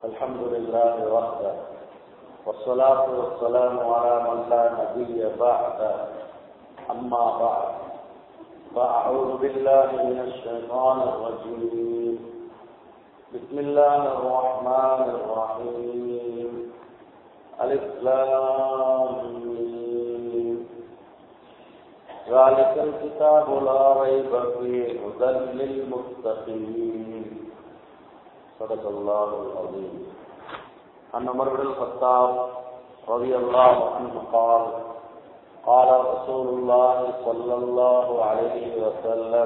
الحمد لله وحده والصلاة والسلام على من لا نبي بعده أما بعد فأعوذ بالله من الشيطان الرجيم بسم الله الرحمن الرحيم الإسلام ذلك الكتاب لا ريب فيه هدى للمتقين صدق الله العظيم عن عمر بن الخطاب رضي الله عنه قال قال رسول الله صلى الله عليه وسلم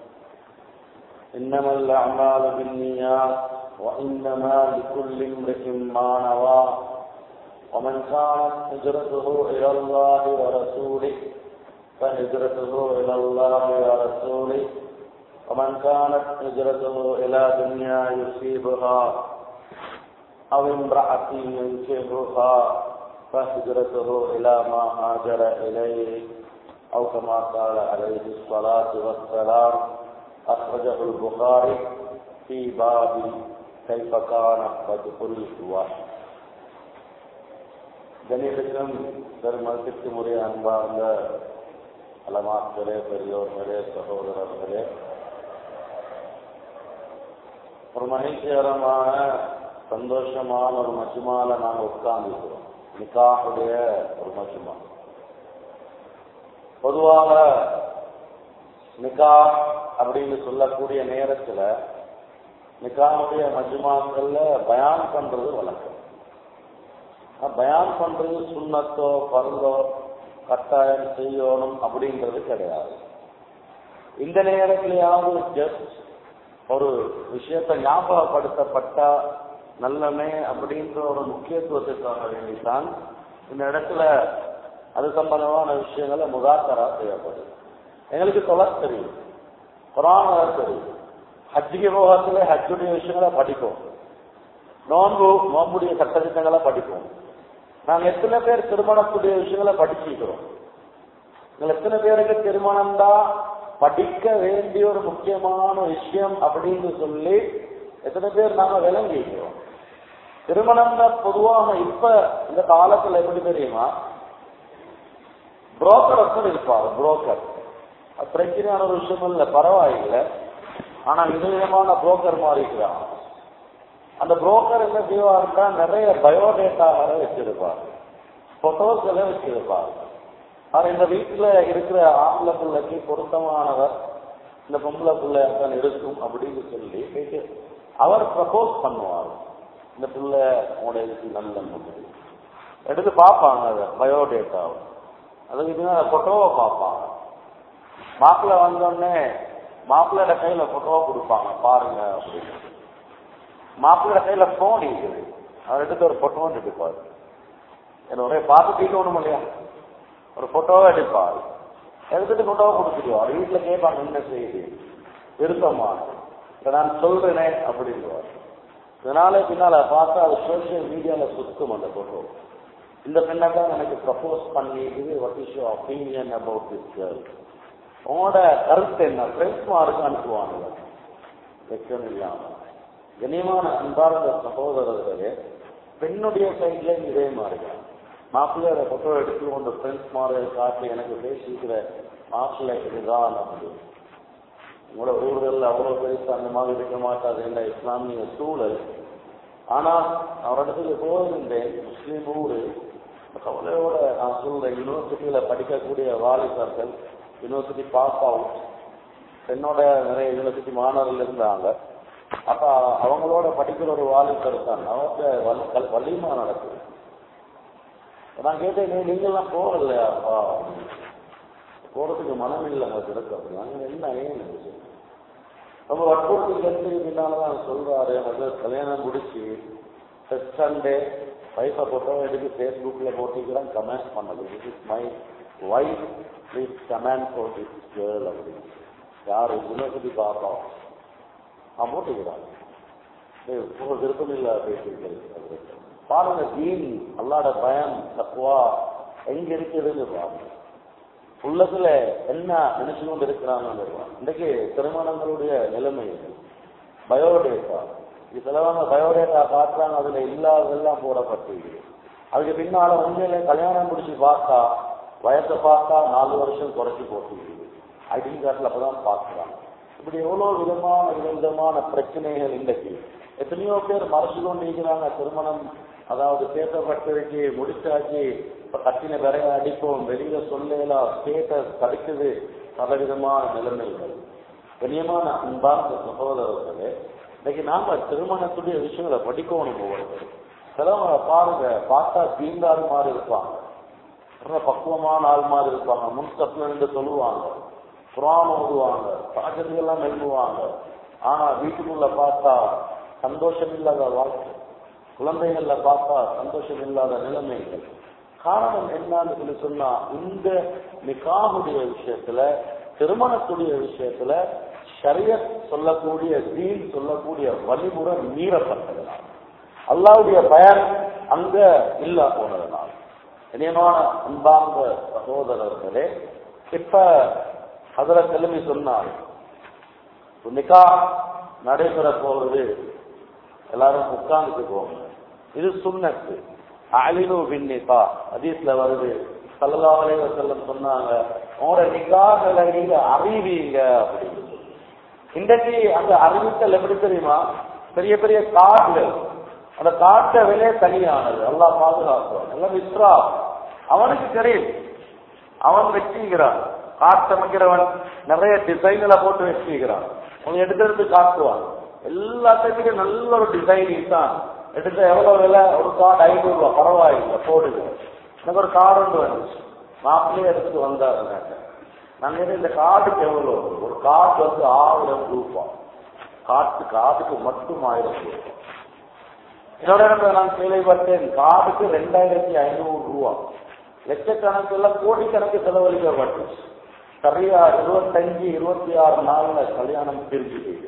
إنما الأعمال بالنيات وإنما لكل امرئ ما نوى ومن كانت هجرته إلى الله ورسوله فهجرته إلى الله ورسوله ومن كانت هجرته إلى دنيا يصيبها أو امرأة ينكحها فهجرته إلى ما هاجر إليه أو كما قال عليه الصلاة والسلام أخرجه البخاري في باب كيف كان بدء الوحي கணிதத்திலும் பெருமத்திற்கு முறைய அன்பார்ந்த அலமாக்களே பெரியோர்களே சகோதரர்களே ஒரு மகிழ்ச்சிகரமான சந்தோஷமான ஒரு மஜ்மால நாங்கள் உட்கார்ந்துக்கிறோம் நிக்காவுடைய ஒரு மஜ்மா பொதுவாக நிக்கா அப்படின்னு சொல்லக்கூடிய நேரத்துல நிக்காவுடைய மஜ்மாக்கள்ல பயான் பண்றது வழக்கம் பயான் பண்றது சுண்ணத்தோ பருந்தோ கட்டாயம் செய்யணும் அப்படின்றது கிடையாது இந்த நேரத்திலேயாவது ஜஸ்ட் ஒரு விஷயத்தை ஞாபகப்படுத்தப்பட்டா நல்லமே அப்படின்ற ஒரு முக்கியத்துவத்துக்காக வேண்டித்தான் இந்த இடத்துல அது சம்பந்தமான விஷயங்களை முதாக்கரா செய்யப்படுது எங்களுக்கு தொலை தெரியும் குரான் தெரியும் ஹஜ்ஜிக்கு போகத்துல ஹஜ்ஜுடைய விஷயங்களை படிப்போம் நோன்பு நோம்புடைய சட்டத்திட்டங்களை படிப்போம் நாங்க எத்தனை பேர் திருமணத்துடைய விஷயங்களை படிச்சிருக்கிறோம் எத்தனை பேருக்கு திருமணம் தான் படிக்க வேண்டிய ஒரு முக்கியமான விஷயம் அப்படின்னு சொல்லி எத்தனை பேர் நாம விளங்கிக்கிறோம் திருமணம் தான் பொதுவாக இப்ப இந்த காலத்துல எப்படி தெரியுமா புரோக்கர் ஒருத்தர் இருப்பார் புரோக்கர் அது பிரச்சனையான ஒரு விஷயம் இல்ல பரவாயில்லை ஆனா விதவிதமான புரோக்கர் மாறிக்கிறான் அந்த புரோக்கர் என்ன செய்வாருன்னா நிறைய பயோடேட்டாவை வச்சிருப்பார் போட்டோஸ் எல்லாம் வச்சிருப்பார் அவர் இந்த வீட்டுல இருக்கிற ஆம்பளை பிள்ளைக்கு பொருத்தமானவர் இந்த பொம்பளை பிள்ளையாத்தான் இருக்கும் அப்படின்னு சொல்லி போயிட்டு அவர் ப்ரப்போஸ் பண்ணுவார் இந்த பிள்ளை உடையதுக்கு நல்ல எடுத்து பார்ப்பாங்க அதை பயோடேட்டாவை அதுக்கு போட்டோவை பார்ப்பாங்க மாப்பிள்ளை வந்தோடனே மாப்பிள்ளையோட கையில போட்டோவை கொடுப்பாங்க பாருங்க அப்படின்னு மாப்பிள்ளை கையில போன் இருக்குது அவர் எடுத்து ஒரு போட்டோ எடுப்பாரு என்ன ஒரே பார்த்து தீட்டணும் இல்லையா ஒரு போட்டோவை எடுப்பார் எடுத்துட்டு போட்டோவை கொடுத்துருவார் வீட்டுல கேட்பாங்க என்ன செய்யுது விருப்பமா இதை நான் சொல்றேனே அப்படின்வார் இதனால பின்னால பார்த்தா அது சோசியல் மீடியால சுத்தும் அந்த போட்டோ இந்த பெண்ணை தான் எனக்கு ப்ரப்போஸ் பண்ணிட்டு what is your opinion about this girl உங்களோட கருத்து என்ன ஃப்ரெண்ட்ஸ் மாருக்கு அனுப்புவாங்க வெக்கம் இல்லாம கண்ணியமான அன்பார்ந்த சகோதரர்களே பெண்ணுடைய சைட்ல இதே மாதிரி மாப்பிள்ளையோட போட்டோ எடுத்து கொண்டு ஃப்ரெண்ட்ஸ் மாதிரி காட்டி எனக்கு பேசிக்கிற மாப்பிள்ளை இதுதான் அப்படி உங்களோட ஊர்களில் அவ்வளவு பெருசு அந்த மாதிரி இருக்க மாட்டாது என்ற இஸ்லாமிய சூழல் ஆனா அவரிடத்துக்கு போகின்றேன் முஸ்லீம் ஊரு கவலையோட நான் சொல்றேன் யூனிவர்சிட்டியில படிக்கக்கூடிய வாலிபர்கள் யூனிவர்சிட்டி பாஸ் அவுட் என்னோட நிறைய யூனிவர்சிட்டி மாணவர்கள் இருந்தாங்க அப்ப அவங்களோட படிக்கிற ஒரு வாலிபர் தான் அவங்க வலிமா நடக்குது நான் கேட்டேன் நீங்கெல்லாம் போகலையாப்பா போறதுக்கு மனம் இல்லை இருக்கு அப்படின்னா என்ன ஏன் ரொம்ப வற்புறுத்தி இருந்து பின்னால்தான் சொல்றாரு வந்து கல்யாணம் முடிச்சு ஃபர்ஸ்ட் சண்டே வைஃபை போட்டோ எடுத்து ஃபேஸ்புக்ல போட்டிக்கிறான் கமெண்ட் பண்ணது this is my wife please comment for this girl அப்படின்னு யார் யூனிவர்சிட்டி பார்த்தோம் அவன் போட்டுக்கிறான் விருப்பம் இல்ல பேசியிருக்கிறது பாருங்க தீன் அல்லாட பயம் தக்குவா எங்க இருக்குதுன்னு பாருங்க உள்ளத்துல என்ன நினைச்சு கொண்டு இருக்கிறாங்க இன்றைக்கு திருமணங்களுடைய நிலைமை பயோடேட்டா சிலவங்க பயோடேட்டா காட்டுறாங்க அதுல இல்லாததெல்லாம் போடப்பட்டிருக்கு அதுக்கு பின்னால உண்மையில கல்யாணம் முடிச்சு பார்த்தா வயசை பார்த்தா நாலு வருஷம் குறைச்சி போட்டுருக்கு ஐடென்டி கார்டில் அப்பதான் பார்க்குறாங்க இப்படி எவ்வளவு விதமான விதமான பிரச்சனைகள் இன்றைக்கு எத்தனையோ பேர் மறைச்சு கொண்டு இருக்கிறாங்க திருமணம் அதாவது பேசப்பட்டிருக்கு முடிச்சாச்சு இப்ப கட்டின விரைய அடிப்போம் வெளியில சொல்லலாம் ஸ்டேட்டஸ் கிடைக்குது பலவிதமான நிலைமைகள் கண்ணியமான அன்பார்ந்த சகோதரர்களே இன்னைக்கு நாம திருமணத்துடைய விஷயங்களை படிக்கணும் ஒவ்வொருத்தரும் சிலவங்க பாருங்க பார்த்தா தீண்டால் மாதிரி இருப்பாங்க ரொம்ப பக்குவமான ஆள் மாதிரி இருப்பாங்க முன்ஸ்டப்ல இருந்து சொல்லுவாங்க குரான் ஓதுவாங்க சாஜர்கள்லாம் எழுதுவாங்க ஆனா வீட்டுக்குள்ள பார்த்தா சந்தோஷம் இல்லாத வாழ்க்கை குழந்தைகள்ல பார்த்தா சந்தோஷம் இல்லாத நிலைமைகள் காரணம் என்னன்னு சொல்லி சொன்னா இந்த நிகாவுடைய விஷயத்துல திருமணத்துடைய விஷயத்துல ஷரியத் சொல்லக்கூடிய தீன் சொல்லக்கூடிய வழிமுறை மீறப்பட்டதுனால அல்லாவுடைய பயன் அங்க இல்ல போனதுனால இனியமான அன்பார்ந்த சகோதரர்களே இப்ப அதுல கிளம்பி சொன்னார் நிக்கா நடைபெற போறது எல்லாரும் உட்கார்ந்துக்குவோங்க இது சுண்ணத்து அலினு பின் நிக்கா அதீஸ்ல வருது சல்லல்லாஹு வசல்லம் சொன்னாங்க உங்களோட நிக்காகளை நீங்க அறிவீங்க அப்படின்னு இன்றைக்கு அந்த அறிவித்தல் எப்படி தெரியுமா பெரிய பெரிய காடுகள் அந்த காட்ட விலை தனியானது எல்லாம் பாதுகாக்கும் எல்லாம் விஸ்ரா அவனுக்கு தெரியும் அவன் வச்சுக்கிறான் காட்டமைக்கிறவன் நிறைய டிசைன்களை போட்டு வச்சுக்கிறான் அவன் எடுத்து எடுத்து காட்டுவான் எல்லாத்தையுமே நல்ல ஒரு டிசைனிங் தான் எடுத்த எவ்வளவு விலை ஒரு கார்டு ஐநூறு ரூபாய் பரவாயில்லை போடுங்க எனக்கு ஒரு கார்டு ஒன்று வந்துச்சு மாப்பிள்ளையே எடுத்து வந்தாரு நாங்க இந்த கார்டுக்கு எவ்வளவு ஒரு கார்டு வந்து ஆயிரம் ரூபாய் காட்டு கார்டுக்கு மட்டும் ஆயிரம் ரூபாய் இதோட நான் கேள்விப்பட்டேன் கார்டுக்கு ரெண்டாயிரத்தி ஐநூறு ரூபாய் லட்சக்கணக்கில் கோடிக்கணக்கு செலவழிக்கப்பட்டுச்சு சரியா இருபத்தஞ்சு இருபத்தி ஆறு நாள்ல கல்யாணம் பிரிஞ்சு போயிடுது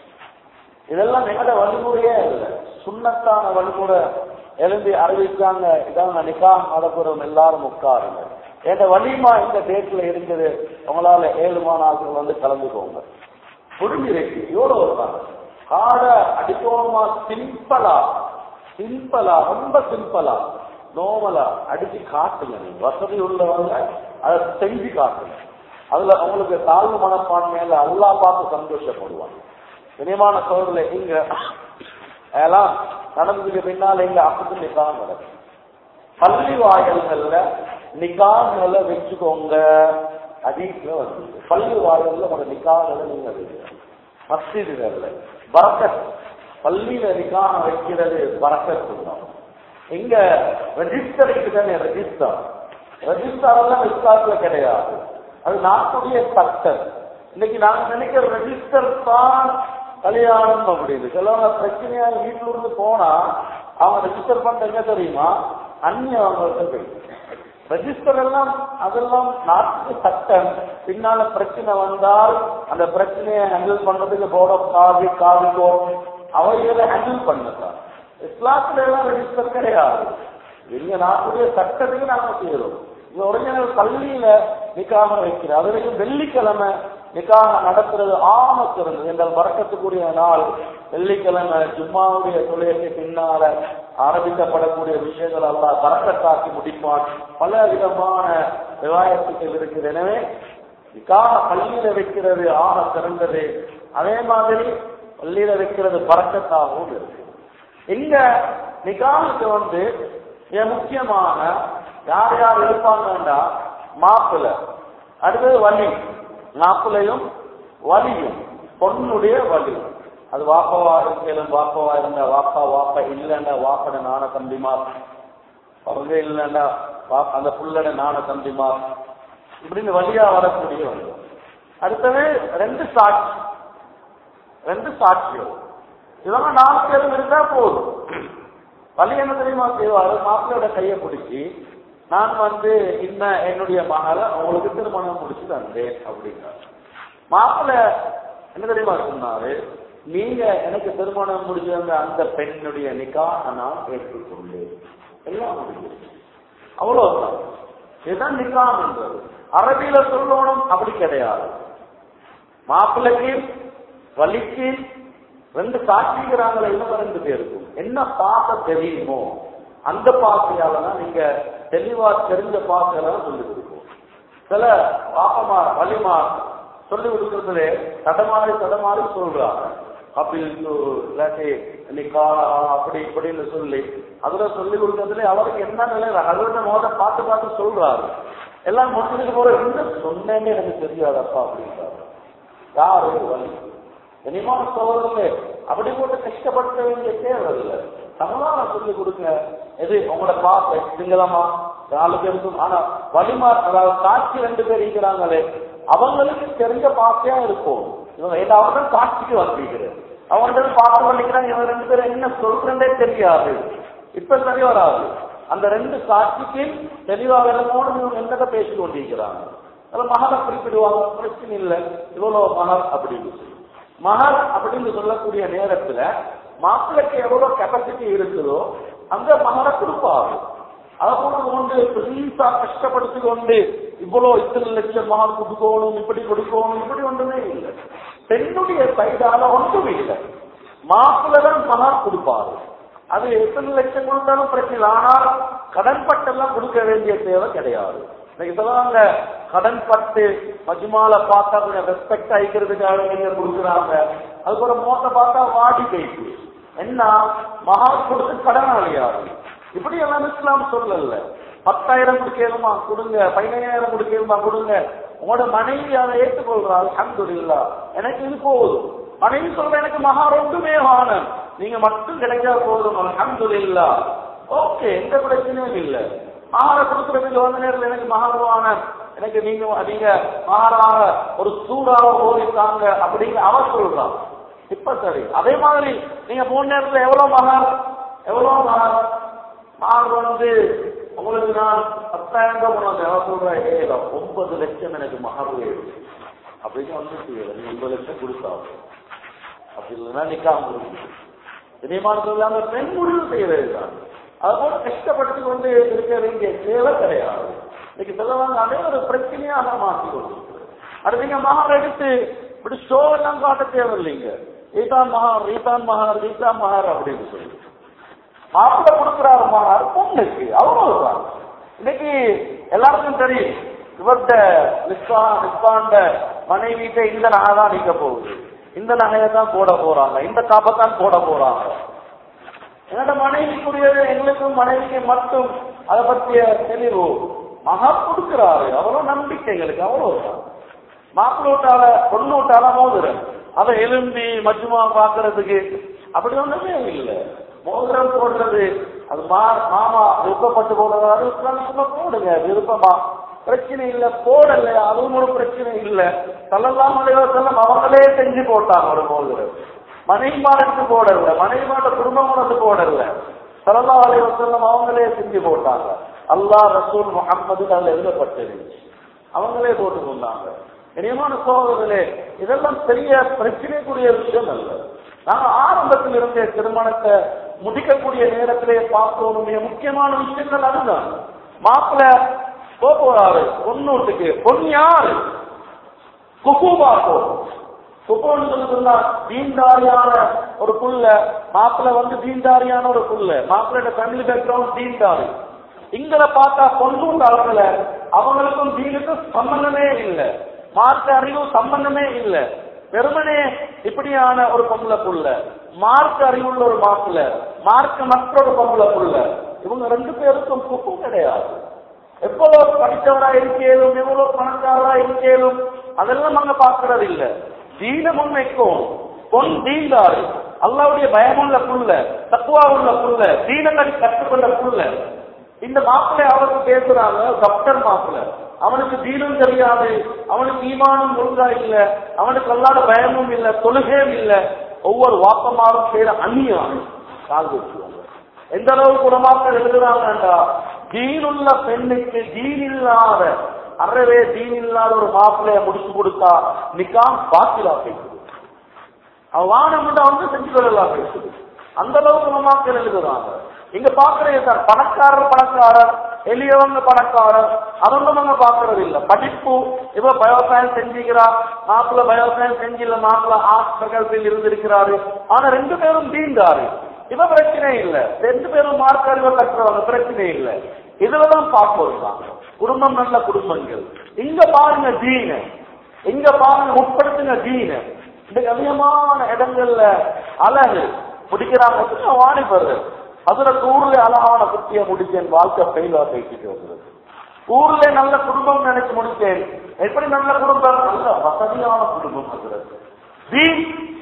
இதெல்லாம் எங்கட வழிமுறையே இல்லை சுண்ணத்தான வழிமுறை எழுந்தி அறிவிச்சாங்க இதான் நிக்கா நடப்புறோம் எல்லாரும் உட்காருங்க என் வலிமா இந்த டேட்ல இருக்குது உங்களால ஏழு மாநாட்கள் வந்து கலந்துக்கோங்க புரிஞ்சிருக்கு எவ்வளவு இருக்காங்க காடை அடிக்கோமா சிம்பிளா சிம்பிளா ரொம்ப சிம்பிளா நோமலா அடிச்சு காட்டுங்க நீங்க வசதி உள்ளவங்க அதை செஞ்சு காட்டுங்க அதுல உங்களுக்கு தாழ்வு மனப்பான்மையில அல்லா பார்த்து சந்தோஷப்படுவாங்க இனிமான சோழர்ல இங்க அதெல்லாம் நடந்ததுக்கு பின்னால இங்க அப்படி நிக்காக நடக்கும் பள்ளி வாயில்கள்ல நிக்காகளை வச்சுக்கோங்க அதிக வந்து பள்ளி வாயில்ல உங்க நிக்காகளை நீங்க வைங்க மஸ்ஜிதுகள்ல பரக்கத் பள்ளியில நிக்காக வைக்கிறது பரக்கத் இங்க ரெஜிஸ்டர் இருக்குதானே ரெஜிஸ்டர் ரெஜிஸ்டர் எல்லாம் இஸ்லாத்துல கிடையாது அது நாட்டுடைய சட்டம் இன்னைக்கு நாங்க நினைக்கிற ரெஜிஸ்டர் தான் கல்யாணம் அப்படின்னு சிலவங்க பிரச்சனையா வீட்டுல இருந்து போனா அவங்க ரெஜிஸ்டர் பண்ற எங்க தெரியுமா அந்நியவங்கள்ட்ட போய் ரெஜிஸ்டர் எல்லாம் அதெல்லாம் நாட்டுக்கு சட்டம் பின்னால பிரச்சனை வந்தால் அந்த பிரச்சனையை ஹேண்டில் பண்றதுக்கு போர்ட் ஆஃப் காவி காவிக்கோ அவைகளை ஹேண்டில் பண்ணதான் இஸ்லாத்துல எல்லாம் ரெஜிஸ்டர் கிடையாது எங்க நாட்டுடைய சட்டத்துக்கு நாம செய்யறோம் இந்த ஒரிஜினல் பள்ளியில நிக்காக வைக்கிறோம் அது வரைக்கும் வெள்ளிக்கிழமை நிக்காக நடத்துறது ஆம சிறந்தது எங்கள் வரக்கத்துக்குரிய நாள் வெள்ளிக்கிழமை ஜும்மாவுடைய தொழிலுக்கு பின்னால ஆரம்பிக்கப்படக்கூடிய விஷயங்கள் எல்லாம் பறக்கத்தாக்கி முடிப்பான் பல விதமான விவாயத்துக்கள் இருக்குது எனவே நிக்காக பள்ளியில வைக்கிறது ஆக சிறந்தது அதே மாதிரி பள்ளியில வைக்கிறது பறக்கத்தாகவும் இருக்கு இங்க நிகாவுக்கு வந்து மிக முக்கியமான யார் யார் இருப்பாங்கன்னா மாப்பிள்ள அடுத்தது வலி மாப்பிள்ளையும் வலியும் பொண்ணுடைய வலி அது வாப்பவா இருந்தாலும் வாப்பவா இருந்தா வாப்பா வாப்பா இல்லைன்னா வாப்பட நான தம்பிமா அவங்க இல்லைன்னா அந்த புள்ளட நான தம்பிமா இப்படின்னு வழியா வரக்கூடிய வந்து அடுத்தது ரெண்டு சாட்சி ரெண்டு சாட்சியம் இவங்க நாலு பேரும் இருந்தா போதும் வழி என்ன தெரியுமா செய்வாரு மாப்பிள்ளையோட கையை பிடிச்சி நான் வந்து இன்ன என்னுடைய மகளை உங்களுக்கு திருமணம் முடிச்சு தந்தேன் அப்படின்னாரு மாப்பிள்ள என்ன தெரியுமா சொன்னாரு நீங்க எனக்கு திருமணம் முடிச்சு தந்த அந்த பெண்ணுடைய நிக்கா நான் ஏற்றுக்கொண்டேன் எல்லாம் முடிஞ்சிருச்சு அவ்வளவுதான் இதுதான் நிக்காம் என்றது அரபியில சொல்லணும் அப்படி கிடையாது மாப்பிள்ளைக்கு வலிக்கு ரெண்டு சாட்சிக்கிறாங்களே இன்னும் ரெண்டு பேருக்கும் என்ன பார்க்க தெரியுமோ அந்த பாசையால தான் நீங்க தெளிவா தெரிஞ்ச பாசையால சொல்லி கொடுக்கும் சில பாப்பமார் வலிமார் சொல்லி கொடுக்கறதுல தடமாறி தடமாறி சொல்றாங்க கபில் இல்லாட்டி நிக்கா அப்படி இப்படின்னு சொல்லி அதுல சொல்லி கொடுக்கறதுல அவருக்கு என்ன நிலை அதோட மோத பார்த்து பார்த்து சொல்றாரு எல்லாம் முடிஞ்சதுக்கு போற என்ன சொன்னேன்னு எனக்கு தெரியாதப்பா அப்படின்றாரு யாரு வலி இனிமான சோதனை அப்படி போட்டு கஷ்டப்படுத்த வேண்டிய தேவை இல்லை தமிழான சொல்லி கொடுங்க எது உங்களோட பாப்பை சிங்களமா நாலு பேருக்கும் ஆனா வலிமா அதாவது சாட்சி ரெண்டு பேர் இருக்கிறாங்களே அவங்களுக்கு தெரிஞ்ச பாப்பையா இருக்கும் இவங்க ஏதாவது அவர்கள் சாட்சிக்கு வந்திருக்கிறது அவங்க பார்த்து பண்ணிக்கிறாங்க இவங்க ரெண்டு பேரும் என்ன சொல்றதே தெரியாது இப்ப சரி வராது அந்த ரெண்டு சாட்சிக்கு தெளிவாக இருக்கோடு இவங்க என்னத்தை பேசி கொண்டிருக்கிறாங்க அதுல மகரை குறிப்பிடுவாங்க பிரச்சனை இல்லை இவ்வளவு மகர் அப்படின்னு சொல்லி மகர் அப்படின்னு சொல்லக்கூடிய நேரத்துல மாப்பிள்ளைக்கு எவ்வளவு கெப்பாசிட்டி இருக்குதோ அந்த மகரை கொடுப்பாரு அதை கொண்டு கொண்டு பெருசா கஷ்டப்படுத்தி கொண்டு இவ்வளவு இத்தனை லட்சம் மகர் கொடுக்கணும் இப்படி கொடுக்கணும் இப்படி ஒன்றுமே இல்லை பெண்ணுடைய சைடால ஒன்றும் இல்லை மாப்பிள்ளை தான் மகர் கொடுப்பாரு அது எத்தனை லட்சம் கொடுத்தாலும் பிரச்சனை இல்லை ஆனால் கடன் பட்டெல்லாம் கொடுக்க வேண்டிய தேவை கிடையாது இன்னைக்கு சொல்லுவாங்க கடன் பட்டு மஜ்மால பார்த்தா கொஞ்சம் ரெஸ்பெக்ட் ஆயிக்கிறதுக்காக நீங்க கொடுக்குறாங்க அதுக்கப்புறம் மோத்த பார்த்தா வாடி போயிட்டு என்ன மகா கொடுத்து கடனாளியாரு இப்படி எல்லாம் இஸ்லாம் சொல்லல பத்தாயிரம் கொடுக்கணுமா கொடுங்க பதினையாயிரம் கொடுக்கணுமா கொடுங்க உங்களோட மனைவி அதை ஏற்றுக்கொள்றாள் அன்புல்லா எனக்கு இது போதும் மனைவி சொல்ற எனக்கு மகா ரொம்பவே வானம் நீங்க மட்டும் கிடைச்சா போதும் அல்ஹம்துலில்லா ஓகே எந்த பிரச்சனையும் இல்லை மகார கொடுக்கறதுக்கு வந்த நேரத்தில் எனக்கு மகாரவான எனக்கு நீங்க நீங்க மகாராக ஒரு சூடாக ஓடித்தாங்க அப்படிங்க அவ சொல்றான் இப்ப சரி அதே மாதிரி நீங்க மூணு நேரத்துல எவ்வளவு மகார் எவ்வளவு மகார் மகார் வந்து உங்களுக்கு நான் பத்தாயிரம் ரூபாய் கொண்டு வந்து எவ்வளவு சொல்றேன் ஏழு ஒன்பது லட்சம் எனக்கு மகார் வேணும் அப்படின்னு வந்து நீங்க ஒன்பது லட்சம் கொடுத்தாங்க அப்படி இல்லைன்னா நிக்காம இனிமான சொல்லாம பெண் முடிவு செய்ய வேண்டாம் அதுபோல கஷ்டப்பட்டு கொண்டு இருக்க வேண்டிய தேவை கிடையாது இன்னைக்கு சொல்லுவாங்க அதே ஒரு பிரச்சனையாக மாற்றி கொண்டு அது நீங்க மகார் எடுத்து இப்படி ஷோ எல்லாம் காட்ட தேவையில்லைங்க ஈதான் மகார் ஈதான் மகார் ஈதான் மகார் அப்படின்னு சொல்லி மாப்பிள்ள கொடுக்குறாரு மகார் பொண்ணுக்கு அவ்வளவுதான் இன்னைக்கு எல்லாருக்கும் தெரியும் இவர்கிட்ட நிஸ்கா நிஸ்காண்ட மனைவிட்ட இந்த நகை தான் நிக்க போகுது இந்த நகையை தான் போட போறாங்க இந்த காப்பை தான் போட போறாங்க என்னோட மனைவிக்குரியது எங்களுக்கும் மனைவிக்கு மட்டும் அதை பற்றிய தெளிவு மகா கொடுக்கிறாரு அவ்வளோ நம்பிக்கை எங்களுக்கு அவ்வளவுதான் மாப்பிள்ளோட்டால பொண்ணோட்டால மோதிரம் அதை எலும்பி மஜ்மா பாக்குறதுக்கு அப்படி ஒண்ணுமே இல்லை மோதிரம் போடுறது அது மா மாமா விருப்பப்பட்டு போடுறாரு சும்மா போடுங்க விருப்பமா பிரச்சனை இல்ல போடல அதுவும் ஒரு பிரச்சனை இல்ல தள்ளலாம் செல்லம் அவங்களே செஞ்சு போட்டாங்க ஒரு மோதிரம் மனைவிமாருக்கு போடல மனைவிமாரோட குடும்பம் வந்து போடல சல்லா அலி வசல்லம் அவங்களே செஞ்சு போட்டாங்க அல்லாஹ் ரசூல் முகம்மது அதுல எழுதப்பட்டிருந்துச்சு அவங்களே போட்டு கொண்டாங்க இனியமான சோதர்களே இதெல்லாம் பெரிய பிரச்சனைக்குரிய விஷயம் அல்ல நாங்க ஆரம்பத்தில் இருந்த திருமணத்தை முடிக்கக்கூடிய நேரத்திலே பார்த்தோம் மிக முக்கியமான விஷயங்கள் அதுதான் மாப்பிள்ள போறாரு பொண்ணூட்டுக்கு பொண்ணு யாரு குகு பார்ப்போம் குப்போன்னு சொன்னா தீன்தாரியான ஒரு புள்ள மாப்பிள்ள வந்து தீன்தாரியான ஒரு புள்ள மாப்பிள்ளோட ஃபேமிலி பேக்ரவுண்ட் தீன்தாரி இங்கல பார்த்தா பொண்ணும் அளவுல அவங்களுக்கும் தீனுக்கும் சம்பந்தமே இல்லை மார்க்க அறிவு சம்பந்தமே இல்லை வெறுமனே இப்படியான ஒரு பொம்பளை புள்ள மார்க்க அறிவுள்ள ஒரு மாப்பிள்ள மார்க்க மற்றொரு பொம்பளை புள்ள இவங்க ரெண்டு பேருக்கும் குப்பு கிடையாது எவ்வளவு படித்தவரா இருக்கேலும் எவ்வளவு பணக்காரரா இருக்கேலும் அதெல்லாம் நாங்க பாக்குறது இல்ல தீன முன்வைக்கும் பொன் தீண்டாரு அல்லாவுடைய பயமுள்ள புள்ள தத்துவா உள்ள புள்ள தீனங்களை கற்றுக்கொண்ட புள்ள இந்த மாப்பிள்ளை அவருக்கு பேசுறாங்க டாக்டர் மாப்பிள்ளை அவனுக்கு தீனும் தெரியாது அவனுக்கு ஈமானும் ஒழுங்கா இல்ல அவனுக்கு அல்லாத பயமும் இல்ல தொழுகையும் இல்ல ஒவ்வொரு வாப்பமாரும் செய்யற அந்நியம் கால் வச்சுவாங்க எந்த அளவுக்கு குணமாக்கள் எழுதுறாங்கன்றா தீனுள்ள பெண்ணுக்கு தீன் இல்லாத அறவே தீன் இல்லாத ஒரு மாப்பிள்ளைய முடிச்சு கொடுத்தா நிக்காம் பாத்திலா பேசுது அவன் வானம் வந்து செஞ்சு கொள்ளலாம் பேசுது அந்த அளவுக்கு உலமாக்கள் எழுதுறாங்க இங்க பாக்குறது சார் பணக்காரர் பணக்காரர் எளியவங்க பணக்காரர் அதொன்றும் பாக்குறது இல்ல படிப்பு இப்ப பயோசயன்ஸ் செஞ்சுக்கிறா மாப்பிள்ள பயோசயன்ஸ் செஞ்சில்ல மாப்பிள்ள ஆஸ்பகல்பில் இருந்திருக்கிறாரு ஆனா ரெண்டு பேரும் தீண்டாரு இவ பிரச்சனை இல்ல ரெண்டு பேரும் மார்க் அறிவை கட்டுறவங்க பிரச்சனை இல்ல இதுலதான் பார்ப்போம் தான் குடும்பம் நல்ல குடும்பங்கள் இங்க பாருங்க தீன இங்க பாருங்க முற்படுத்துங்க தீன இந்த அதிகமான இடங்கள்ல அழகு முடிக்கிறாங்க வாணிபர் அதுல ஊர்ல அழகான குட்டிய முடிச்சேன் வாழ்க்கை ஃபெயிலா பேசிட்டு வருகிறது ஊர்ல நல்ல குடும்பம் நினைச்சு முடிச்சேன் எப்படி நல்ல குடும்பம் நல்ல வசதியான குடும்பம் அதுறது தீன்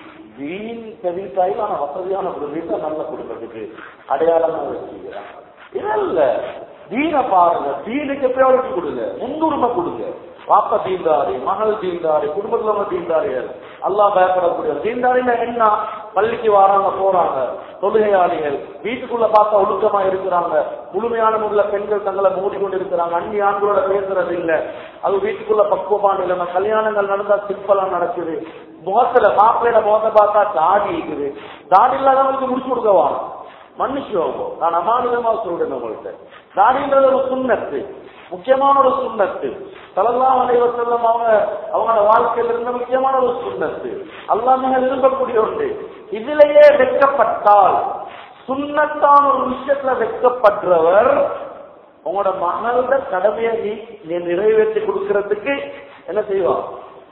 தீன் தெரிவித்தாயில் ஆனா வசதியான குடும்பம் நல்ல குடும்பத்துக்கு அடையாளமா வச்சுக்கிறான் இல்ல தீன பாருங்க தீனுக்கு ப்ரையாரிட்டி கொடுங்க முன்னுரிமை கொடுங்க வாப்ப தீண்டாரு மகள் தீண்டாரு குடும்பத்துல தீண்டாரு அல்லாஹ் பயப்படக்கூடிய தீண்டாரில என்ன பள்ளிக்கு வராங்க போறாங்க தொழுகையாளிகள் வீட்டுக்குள்ள பார்த்தா ஒழுக்கமா இருக்கிறாங்க முழுமையான முறையில் பெண்கள் தங்களை மூடிக்கொண்டு இருக்கிறாங்க அந்நி ஆண்களோட பேசுறது இல்ல அது வீட்டுக்குள்ள பக்குவமான இல்லைன்னா கல்யாணங்கள் நடந்தா சிம்பிளா நடக்குது முகத்துல மாப்பிள்ளையில முகத்தை பார்த்தா தாடி இருக்குது தாடி இல்லாதவங்களுக்கு முடிச்சு கொடுக்கவா மன்னிச்சுவோம் நான் அமானுதமா சொல்றேன் உங்கள்கிட்ட தாடின்றது ஒரு சுண்ணத்து முக்கியமான ஒரு சுண்ணத்து தலல்லாம் அனைவர் செல்லும் அவங்க அவங்களோட வாழ்க்கையில் இருந்த முக்கியமான ஒரு சுண்ணத்து அல்லாம விரும்பக்கூடிய ஒன்று இதிலேயே வெட்கப்பட்டால் சுண்ணத்தான ஒரு விஷயத்துல வெட்கப்படுறவர் உங்களோட மகளோட கடமையை நீ நீ நிறைவேற்றி கொடுக்கறதுக்கு என்ன செய்வார்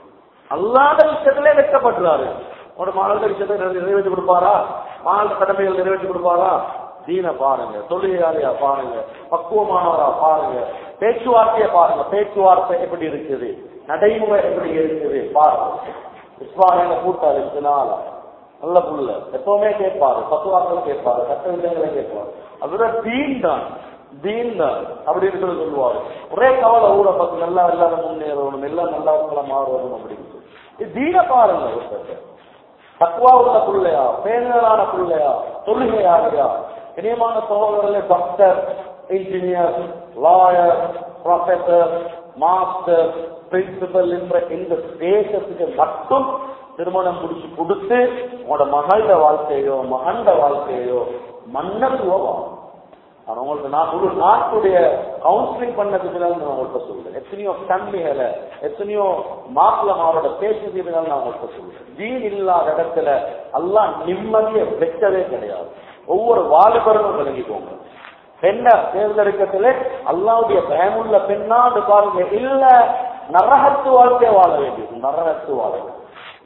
அல்லாத விஷயத்திலே வெட்கப்படுறாரு உங்களோட மகளோட விஷயத்தை நிறைவேற்றி கொடுப்பாரா மகளோட கடமைகள் நிறைவேற்றி கொடுப்பாரா தீன பாருங்க தொழிலாளியா பாருங்க பக்குவமானவரா பாருங்க பேச்சுவார்த்தைய பாருங்க பேச்சுவார்த்தை எப்படி இருக்குது நடைமுறை எப்படி இருக்குது பாருங்க இஸ்லாமிய கூட்டாளி இதனால நல்ல புள்ள எப்பவுமே கேட்பாரு பத்துவாக்கள் கேட்பாரு சட்ட விதங்களை கேட்பாரு அதுல தீன் தான் தீன் தான் அப்படின்னு சொல்லி சொல்லுவாரு ஒரே கவலை ஊரை பத்தி நல்லா எல்லாரும் முன்னேறணும் எல்லாம் நல்லா மாறணும் அப்படின்னு சொல்லி இது தீன பாருங்க ஒருத்தர் தக்குவா உள்ள பிள்ளையா பேரலான பிள்ளையா தொழுகையாளியா இனியமான சகோதரர்களே doctor engineer lawyer professor master principal என்ற இந்த தேசத்துக்கு மட்டும் திருமணம் முடிச்சு கொடுத்து உங்களோட மகளோட வாழ்க்கையோ மகண்ட வாழ்க்கையோ மன்னத்துவம் நான் உங்களுக்கு நான் ஒரு நாட்டுடைய கவுன்சிலிங் பண்ணதுக்கு நான் உங்கள்கிட்ட சொல்றேன் எத்தனையோ தன்மைகளை எத்தனையோ மாப்பிளமாரோட பேசுறதுக்கு நான் உங்கள்கிட்ட சொல்றேன் வீண் இல்லாத இடத்துல எல்லாம் நிம்மதியை வெச்சதே கிடையாது ஒவ்வொரு வாலிபரும் விளங்கிக்கோங்க பெண்ணை தேர்ந்தெடுக்கத்துல அல்லாவுடைய பயமுள்ள பெண்ணாண்டு பாருங்க இல்ல நரகத்து வாழ்க்கை வாழ வேண்டியது நரகத்து வாழ வேண்டும்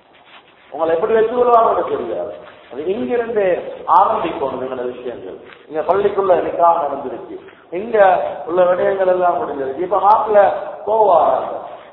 உங்களை எப்படி வச்சு கொள்வாங்க தெரியாது அது இங்கிருந்து ஆரம்பிக்கணும் எங்களோட விஷயங்கள் இங்க பள்ளிக்குள்ள நிக்கா நடந்துருச்சு இங்க உள்ள விடயங்கள் எல்லாம் முடிஞ்சிருச்சு இப்ப மாப்பிள்ள போவாங்க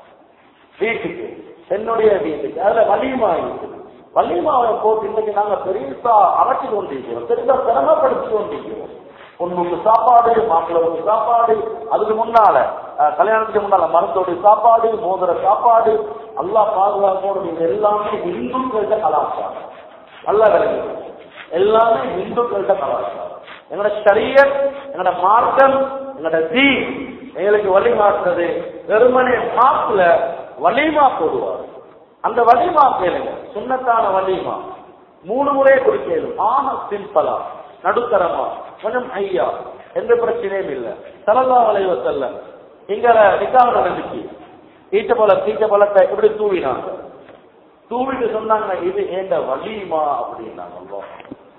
வீட்டுக்கு என்னுடைய வீட்டுக்கு அதுல வலிமா இருக்குது வலிமாவை போட்டு இன்னைக்கு நாங்க பெருசா அரைச்சு கொண்டிருக்கிறோம் பெருசா சிரமப்படுத்தி கொண்டிருக்கிறோம் பொண்ணுக்கு சாப்பாடு மாப்பிள்ளைக்கு சாப்பாடு அதுக்கு முன்னால அஹ், கல்யாணத்துக்கு முன்னால மரத்தோடைய சாப்பாடு மோதிர சாப்பாடு எல்லாம் பாதுகாப்போடு இது எல்லாமே இந்துக்கள்கிட்ட கலாச்சாரம் நல்லா விளங்கு எல்லாமே இந்துக்கள்கிட்ட கலாச்சாரம் எங்களோட சரியர் எங்களோட மார்க்கம் எங்களோட தீ எங்களுக்கு வழிமாற்றுறது வெறுமனே மாப்புல வலிமா போடுவார் அந்த வலிமா கேளுங்க சுண்ணத்தான வலிமா மூணு முறையே குடிக்கலும் ஆனா சிம்பிளா நடுத்தரமா கொஞ்சம் ஐயா எந்த பிரச்சனையும் இல்ல சலல்லா வளைவ செல்ல இங்க நிக்காக நடந்துச்சு ஈட்ட பழம் தீச்ச பழத்தை இப்படி தூவினாங்க தூவிட்டு சொன்னாங்க இது ஏண்ட வலிமா அப்படின்னாங்க அல்லாஹ்.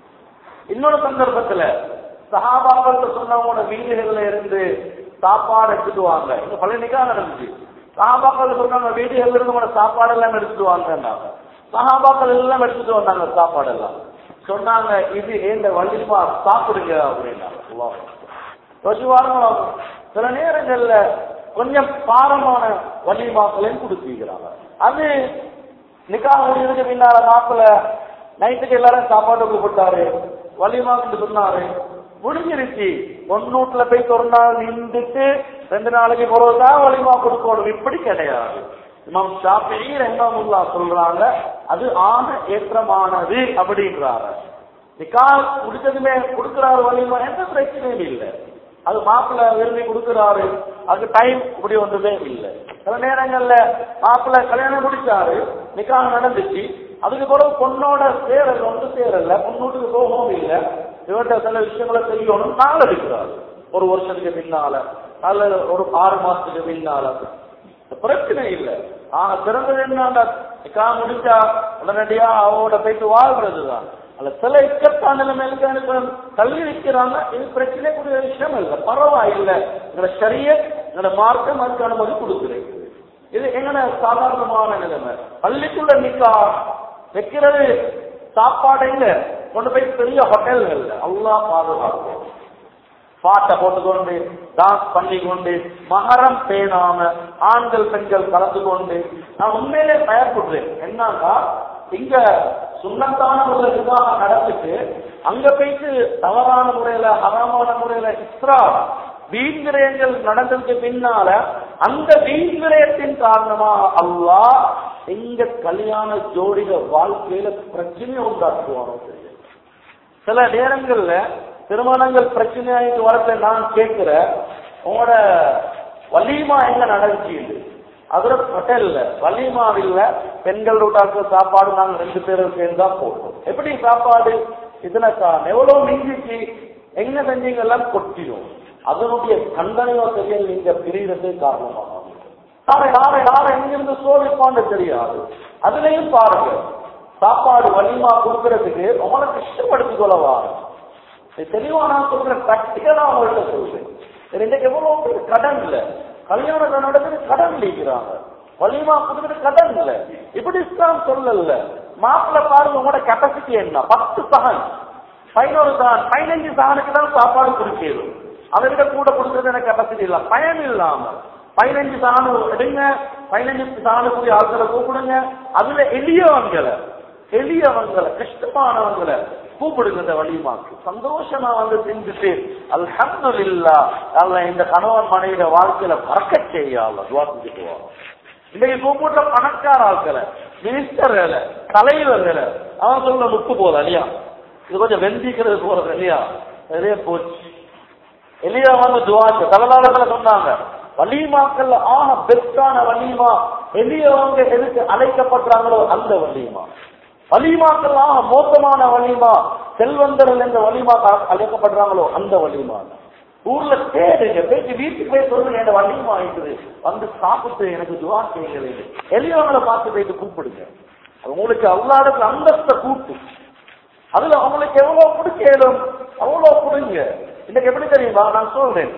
இன்னொரு சந்தர்ப்பத்துல சஹாபாக்கள் சொன்னவங்களோட வீடுகள்ல இருந்து சாப்பாடு எடுத்துட்டு வாங்க இங்க பழைய நிக்கா நடந்துச்சு சஹாபாக்கள் சொன்னாங்க வீடுகள்ல இருந்து உங்களோட சாப்பாடு எல்லாம் எடுத்துட்டு வாங்கன்னாங்க சஹாபாக்கள் எல்லாம் எடுத்துட்டு வந்தாங்க சாப்பாடு எல்லாம் சொன்னாங்க இது ஏந்த வள்ளிமா சாப்பிடுங்க அப்படின்னாங்க அல்லாஹ். யோசிச்சு பாருங்க சில நேரங்கள்ல கொஞ்சம் பாரமான வள்ளிமாக்களையும் கொடுத்துக்கிறாங்க அது நிக்கா முடிஞ்சதுக்கு பின்னால மாப்பிள்ள நைட்டுக்கு எல்லாரும் சாப்பாடு கூப்பிட்டாரு வலிமான்னு சொன்னாரு முடிஞ்சிருச்சு ஒன்னூட்ல போய் ஒரு நாள் நின்றுட்டு ரெண்டு நாளைக்கு பிறகுதான் வலிமா கொடுக்கணும் இப்படி கிடையாது இமாம் ஷாஃபி ரஹ்மமுல்லா சொல்றாங்க அது ஆக ஏற்றமானது அப்படின்றாரு நிக்கா முடிச்சதுமே கொடுக்கிறாரு வலிமா எந்த பிரச்சனையும் இல்லை அது மாப்பிள்ள விரும்பி கொடுக்கிறாரு அதுக்கு டைம் இப்படி வந்ததே இல்லை சில நேரங்கள்ல மாப்பிள்ள கல்யாணம் முடிச்சாரு நிக்காக நடந்துச்சு அதுக்கு பிறகு பொண்ணோட சேரல் வந்து சேரல பொண்ணூட்டுக்கு போகவும் இல்லை இவர்கிட்ட சில விஷயங்களை செய்யணும் நாள் எடுக்கிறாரு ஒரு வருஷத்துக்கு பின்னால அல்லது ஒரு ஆறு மாசத்துக்கு பின்னால பிரச்சனை இல்லை ஆனா சிறந்தது என்ன கா முடிச்சா உடனடியா அவரோட போயிட்டு வாழ்றதுதான் அல்ல சில இக்கட்டான நிலைமையில எனக்கு கல்வி வைக்கிறாங்க இது பிரச்சனை கூடிய விஷயம் இல்லை பரவாயில்லை எங்களை சரிய எங்களோட மார்க்கம் அதுக்கு அனுமதி கொடுக்குறேன் இது எங்கன சாதாரணமான நிலைமை பள்ளிக்குள்ள நிக்கா வைக்கிறது சாப்பாடு இல்ல கொண்டு போய் பெரிய ஹோட்டல்கள் அல்லாஹ் பாதுகாக்கும் பாட்டை போட்டுக்கொண்டு டான்ஸ் பண்ணி கொண்டு மகரம் பேணாம ஆண்கள் பெண்கள் கலந்து கொண்டு நான் உண்மையிலே பயப்படுறேன் என்னன்னா இங்க சுண்ணத்தான முறையிலுக்காக நடந்துட்டு அங்க போயிட்டு தவறான முறையில ஹராமான முறையில இஸ்ரா வீண்விரயங்கள் நடந்ததுக்கு பின்னால அந்த வீண்விரயத்தின் காரணமா அல்லாஹ் எங்க கல்யாண ஜோடிக வாழ்க்கையில பிரச்சனையை உண்டாக்குவானோ தெரியும் சில நேரங்கள்ல திருமணங்கள் பிரச்சனையாயிட்டு வரத நான் கேட்கிறேன் உங்களோட வலிமா எங்க நடந்துச்சு அதுல ஹோட்டல்ல வலிமாவில்ல பெண்கள் வீட்டாக்கு சாப்பாடு நாங்க ரெண்டு பேரும் சேர்ந்து தான் போட்டோம் எப்படி சாப்பாடு இதுல எவ்வளவு மிஞ்சிச்சு எங்க செஞ்சீங்க எல்லாம் கொட்டிடும் அதனுடைய கண்டனையோ தெரியல நீங்க பிரிகிறது காரணமாக நாளை நாளை நாளை எங்கிருந்து சோதிப்பான்னு தெரியாது அதுலயும் பாருங்க சாப்பாடு வலிமா கொடுக்கறதுக்கு உங்களுக்கு இஷ்டப்படுத்திக் கொள்ளவா தெளிவா நான் சொல்றேன் பிராக்டிக்கலா அவங்கள்ட்ட சொல்றேன் இன்னைக்கு எவ்வளவு பேர் கடன் இல்ல கல்யாணம் நடக்குது கடன் அளிக்கிறாங்க வலிமா கொடுக்குறது கடன் இல்ல இப்படி இஸ்லாம் சொல்லல மாப்பிள்ள பாருங்க உங்களோட கெப்பாசிட்டி என்ன பத்து சகன் பதினோரு சகன் பதினஞ்சு சகனுக்கு தான் சாப்பாடு கொடுக்கிறது அதை விட கூட கொடுக்கறது எனக்கு கெப்பாசிட்டி இல்ல பயன் இல்லாம பதினஞ்சு சாணு எடுங்க பதினஞ்சு சாணுக்குரிய ஆட்களை கூப்பிடுங்க அதுல எளியவங்களை எளியவங்களை கஷ்டமானவங்களை கூப்பிடுங்க இந்த வழிமாக்கு சந்தோஷமா வந்து செஞ்சுட்டு அல்ஹம்துலில்லா அல்ல இந்த கணவன் மனைவியோட வாழ்க்கையில பறக்க செய்யாம துவா செஞ்சுட்டு வரோம் இன்னைக்கு கூப்பிட்ட பணக்கார ஆட்களை மினிஸ்டர்களை தலைவர்களை அவன் சொல்ல முத்து போதும் இல்லையா இது கொஞ்சம் வெந்திக்கிறது போறது இல்லையா நிறைய போச்சு எளியா வந்து துவாச்சு தலைவாளர்களை சொன்னாங்க வலிமாக்கள்ல ஆக பெஸ்டான வலிமா எளியவங்க எதுக்கு அழைக்கப்படுறாங்களோ அந்த வலிமா வலிமாக்கள் ஆக மோசமான வலிமா செல்வந்தர்கள் என்ற வலிமா அழைக்கப்படுறாங்களோ அந்த வலிமா ஊர்ல தேடுங்க பேச்சு வீட்டுக்கு போய் சொல்லுங்க என்ன வலிமா இருக்குது வந்து சாப்பிட்டு எனக்கு துவா செய்யுங்க எளியவங்களை பார்த்து போயிட்டு கூப்பிடுங்க அது உங்களுக்கு அல்லாடத்துல அந்தஸ்த கூட்டு அதுல அவங்களுக்கு எவ்வளவு பிடிக்கலும் அவ்வளவு பிடிங்க இன்னைக்கு எப்படி தெரியுமா நான் சொல்றேன்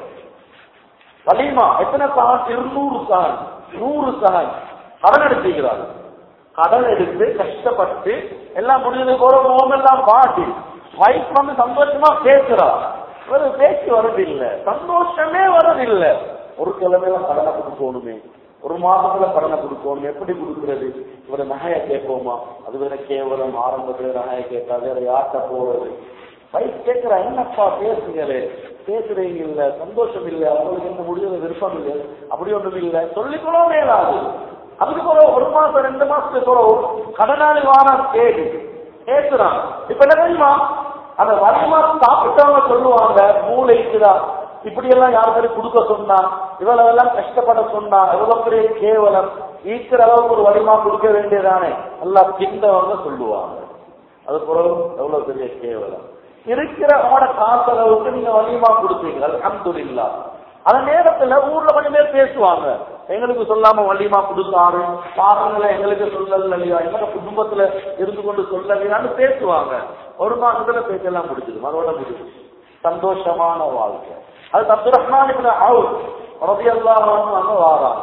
வலிமா எத்தனை சகன் இருநூறு சகன் நூறு சகன் கடன் எடுத்துக்கிறாங்க கடன் எடுத்து கஷ்டப்பட்டு எல்லாம் முடிஞ்சது போற முகம் எல்லாம் பாட்டி வைஃப் வந்து சந்தோஷமா பேசுறா ஒரு பேச்சு வரதில்லை சந்தோஷமே வரதில்லை ஒரு கிழமையில கடனை கொடுக்கணுமே ஒரு மாசத்துல கடனை கொடுக்கணும் எப்படி கொடுக்கறது இவர நகைய கேட்போமா அது வேற கேவலம் ஆரம்பத்துல நகைய கேட்டா வேற யார்கிட்ட போறது வைஃப் கேட்கிறா என்னப்பா பேசுங்களே பேசுறீங்க இல்ல சந்தோஷம் இல்ல அவங்களுக்கு என்ன முடிவு விருப்பம் இல்லை அப்படி ஒன்றும் இல்லை சொல்லிக்கணும் மேலாது அதுக்கு போற ஒரு மாசம் ரெண்டு மாசத்துக்கு போற ஒரு கடனாளி வாரம் கேடு கேட்கிறான் இப்ப என்ன தெரியுமா அந்த வலிமா சாப்பிட்டவங்க சொல்லுவாங்க மூளை இருக்குதா இப்படி எல்லாம் யாருக்காரும் கொடுக்க சொன்னா இவ்வளவு எல்லாம் கஷ்டப்பட சொன்னா எவ்வளவு பெரிய கேவலம் ஈக்கிற அளவுக்கு ஒரு வலிமா கொடுக்க வேண்டியதானே எல்லாம் திண்டவங்க சொல்லுவாங்க அது பிறகு எவ்வளவு பெரிய கேவலம் இருக்கிற அவனோட காசு அளவுக்கு நீங்க வலிமா கொடுப்பீங்க அல்ஹம்துலில்லா அந்த நேரத்துல ஊர்ல கொஞ்சம் பேர் பேசுவாங்க எங்களுக்கு சொல்லாம வள்ளிமா கொடுத்தாரு பாருங்களேன் எங்களுக்கு சொல்லல இல்லையா எங்க குடும்பத்துல இருந்து கொண்டு சொல்லலையான்னு பேசுவாங்க ஒரு மாசத்துல பேச்செல்லாம் முடிச்சிடும் அதோட முடிச்சு சந்தோஷமான வாழ்க்கை அது அப்துல் ரஹ்மான் அவுட் ரபியெல்லாம் அங்க வாராங்க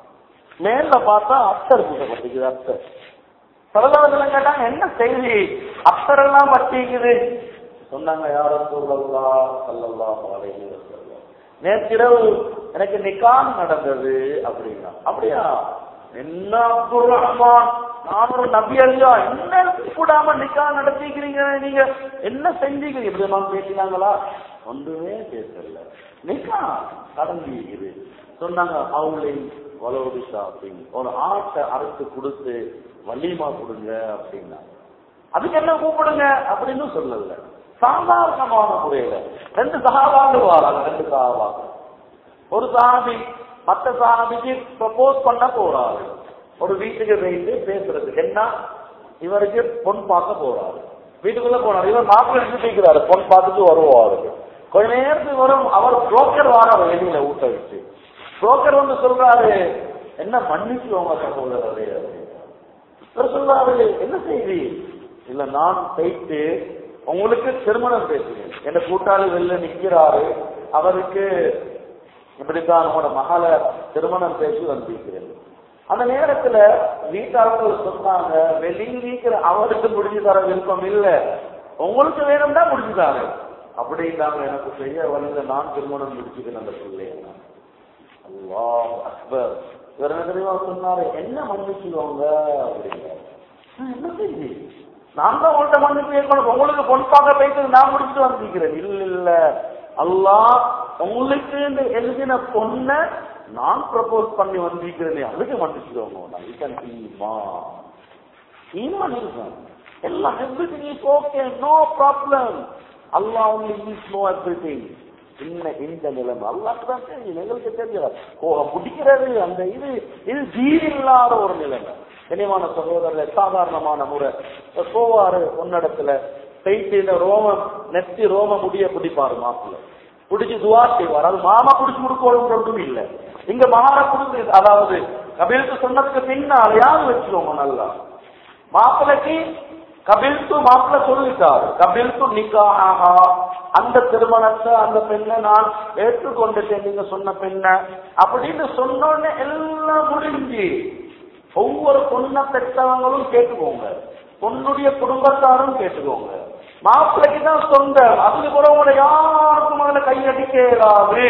மேல பார்த்தா அப்சர் பூசப்பட்டிருக்குது அப்சர் சரதாவதுல கேட்டாங்க என்ன செய்தி அப்சர் எல்லாம் பட்டிக்குது சொன்னாங்க யாரும் சொல்லல்லா சல்லல்லா அலைஹி வஸல்லம் நேற்றிரவு எனக்கு நிக்கான் நடந்தது அப்படின்னா அப்படியா என்ன அப்துல் ரஹ்மான் நான் ஒரு நபி அல்லா என்ன கூடாம நிக்கா நடத்திக்கிறீங்க நீங்க என்ன செஞ்சீங்க இப்படி நான் பேசினாங்களா ஒன்றுமே பேசல நிக்கா கடந்திருக்குது சொன்னாங்க அவளை வலோடு ஷாப்பிங் ஒரு ஆட்டை அறுத்து கொடுத்து வலிமா கொடுங்க அப்படின்னா அதுக்கு என்ன கூப்பிடுங்க அப்படின்னு சொல்லல சாதாரணமான முறையில ரெண்டு சகாபாக்கள் வராங்க ரெண்டு சகாபாக்கள் ஒரு சாமி மத்த சாமிக்கு ப்ரப்போஸ் பண்ண போறாரு ஒரு வீட்டுக்கு போயிட்டு பேசுறதுக்கு என்ன இவருக்கு பொன் பார்க்க போறாரு வீட்டுக்குள்ள போனார் இவர் மாப்பிள்ளை எடுத்து போய்க்கிறாரு பொன் பார்த்துட்டு வருவாரு கொஞ்ச நேரத்துக்கு வரும் அவர் புரோக்கர் வாராரு வெளியில ஊட்ட வச்சு புரோக்கர் வந்து சொல்றாரு என்ன மன்னிச்சுவோங்க சகோதரரே இவர் சொல்றாரு என்ன செய்தி இல்ல நான் போயிட்டு உங்களுக்கு திருமணம் பேசுகிறேன் என்ன கூட்டாளி வெளில நிக்கிறாரு அவருக்கு இப்படித்தான் உங்களோட மகளை திருமணம் பேசி வந்திருக்கிறேன் அந்த நேரத்துல வீட்டாளர்கள் சொன்னாங்க வெளியே வீக்கிற அவருக்கு முடிஞ்சு தர விருப்பம் இல்ல உங்களுக்கு வேணும்னா முடிஞ்சு தாரு அப்படின்னாங்க எனக்கு செய்ய வழியில நான் திருமணம் முடிச்சுக்கிறேன் அந்த பிள்ளைய அல்லாஹ் அக்பர் இவர் என்ன தெரியுமா சொன்னாரு என்ன மன்னிச்சுவாங்க அப்படிங்க என்ன செய்தி நான் தான் உங்கள்ட்ட மன்னிப்பு கேட்கணும் உங்களுக்கு பொன் பார்க்க போயிட்டு நான் முடிச்சுட்டு வந்திருக்கிறேன் இல்ல இல்ல அல்லாஹ் உங்களுக்கு இந்த எழுதின பொண்ண நான் ப்ரப்போஸ் பண்ணி வந்திருக்கிறேனே அதுக்கு மன்னிச்சுக்கோங்க இதுதான் ஈமா ஈமான் இருக்கும் எல்லாம் everything is okay no problem Allah only is no everything இன்ன இந்த நிலைமை அல்லாஹ்க்கு தான் தெரியும் எங்களுக்கு தெரியாது கோபம் பிடிக்கிறது அந்த இது இது தீர் இல்லாத ஒரு நிலைமை கனிவான சகோதரர் சாதாரணமான முறை இப்ப போவாரு பொன்னடத்துல போயிட்டு இந்த ரோமம் நெத்தி ரோம முடிய பிடிப்பாரு மாப்பிள்ள பிடிச்சு துவா செய்வார் அது மாமா பிடிச்சு கொடுக்கணும் ஒன்றும் இல்லை இங்க மகார கொடுக்கு அதாவது கபிலுக்கு சொன்னதுக்கு பின்னால் யாரு வச்சுக்கோங்க நல்லா மாப்பிளைக்கு கபில்து மாப்பிள்ள சொல்லிட்டாரு கபில்து நிக்காஹா அந்த திருமணத்தை அந்த பெண்ணை நான் ஏற்றுக்கொண்டுட்டேன் நீங்க சொன்ன பெண்ணை அப்படின்னு சொன்னோடனே எல்லாம் முடிஞ்சு ஒவ்வொரு பொண்ணை பெற்றவங்களும் கேட்டுக்கோங்க பொண்ணுடைய குடும்பத்தாரும் கேட்டுக்கோங்க மாப்பிள்ளைக்கு தான் சொந்தம் அதுக்கு கூட உங்களை யாருக்கும் அதுல கையடிக்க இயலாது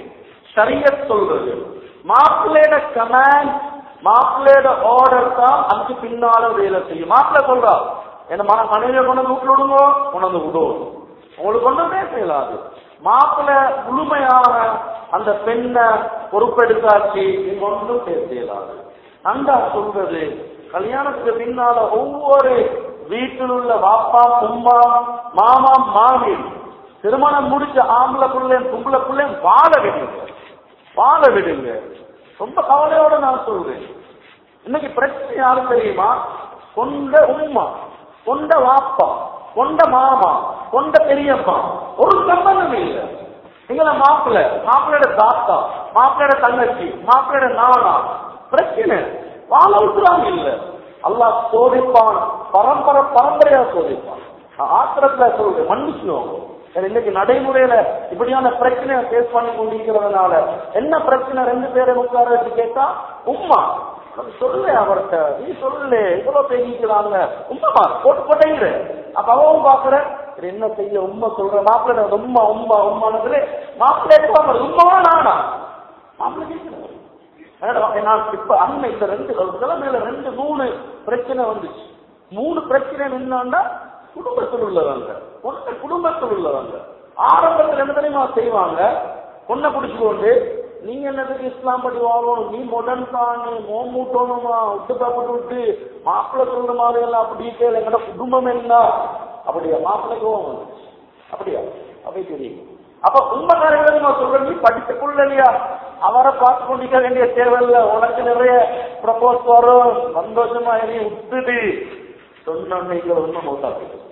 சரியத் சொல்றது மாப்பிள்ளையோட கமாண்ட் மாப்பிள்ளையோட ஆர்டர் தான் அதுக்கு பின்னால வேலை செய்யும் மாப்பிள்ளை சொல்றா என்ன மன மனைவியை கொண்டு வந்து வீட்டுல விடுங்க கொண்டு வந்து விடும் உங்களுக்கு ஒன்றுமே செய்யலாது மாப்பிள்ளை முழுமையாக அந்த பெண்ணை பொறுப்பெடுத்தாச்சு நீங்க ஒன்றும் பேச இயலாது அண்டா சொல்றது கல்யாணத்துக்கு பின்னால ஒவ்வொரு வீட்டில் உள்ள வாப்பா உம்மா மாமா மாமி திருமணம் முடிச்ச ஆம்பளை பிள்ளையும் பொம்பளை பிள்ளையும் வாழ விடுங்க வாழ விடுங்க ரொம்ப கவலையோட நான் சொல்றேன் இன்னைக்கு பிரச்சனை யாரும் தெரியுமா கொண்ட உம்மா கொண்ட வாப்பா கொண்ட மாமா கொண்ட பெரியம்மா ஒரு சம்பந்தம் இல்லை எங்களை மாப்பிள்ள மாப்பிள்ளையோட தாத்தா மாப்பிள்ளையோட தங்கச்சி மாப்பிள்ளையோட நானா பிரச்சனை வாழ விட்டுறாங்க இல்ல அல்லாஹ் சோதிப்பான் பரம்பரை பரம்பரையா சோதிப்பான் நான் ஆத்திரத்துல சொல்றேன் மன்னிச்சுவோம் ஏன்னா இன்னைக்கு நடைமுறையில இப்படியான பிரச்சனையை ஃபேஸ் பண்ணி கொண்டிருக்கிறதுனால என்ன பிரச்சனை ரெண்டு பேரை உட்கார வச்சு கேட்டா உம்மா அது சொல்லு அவர்கிட்ட நீ சொல்லு இவ்வளவு பேசிக்கிறாங்க உண்மைமா போட்டு போட்டேங்கிற அப்ப அவன் பாக்குற இது என்ன செய்ய உண்மை சொல்ற மாப்பிள்ளை உம்மா உம்மா உம்மானதுல மாப்பிள்ளை எடுப்பாங்க உண்மாவா நானா மாப்பிள்ளை கேட்கிறேன் நான் இப்ப அண்மை இந்த ரெண்டு ஒரு கிழமையில ரெண்டு மூணு பிரச்சனை வந்துச்சு மூணு பிரச்சனை என்னன்னா குடும்பத்தில் உள்ளவங்க பொண்ணு குடும்பத்தில் உள்ளவங்க ஆரம்பத்தில் என்ன தெரியுமா செய்வாங்க பொண்ணை பிடிச்சு கொண்டு நீங்க என்னதுக்கு இஸ்லாம் படி வாழணும் நீ மொடன் தானு மோமூட்டணுமா விட்டு சாப்பிட்டு விட்டு மாப்பிள்ளை சொல்ற மாதிரி எல்லாம் அப்படி கேளு எங்கட குடும்பம் என்ன அப்படியா மாப்பிள்ளைக்கு வந்துச்சு அப்படியா அப்படி தெரியும் அப்ப உண்மைக்காரங்க சொல்ற நீ படிச்சுக்குள்ள இல்லையா அவரை பார்த்து கொண்டிருக்க வேண்டிய தேவையில்ல உனக்கு நிறைய ப்ரப்போஸ் வரும் சந்தோஷமா நீ விட்டுடு சொன்ன உண்மை மௌத்தா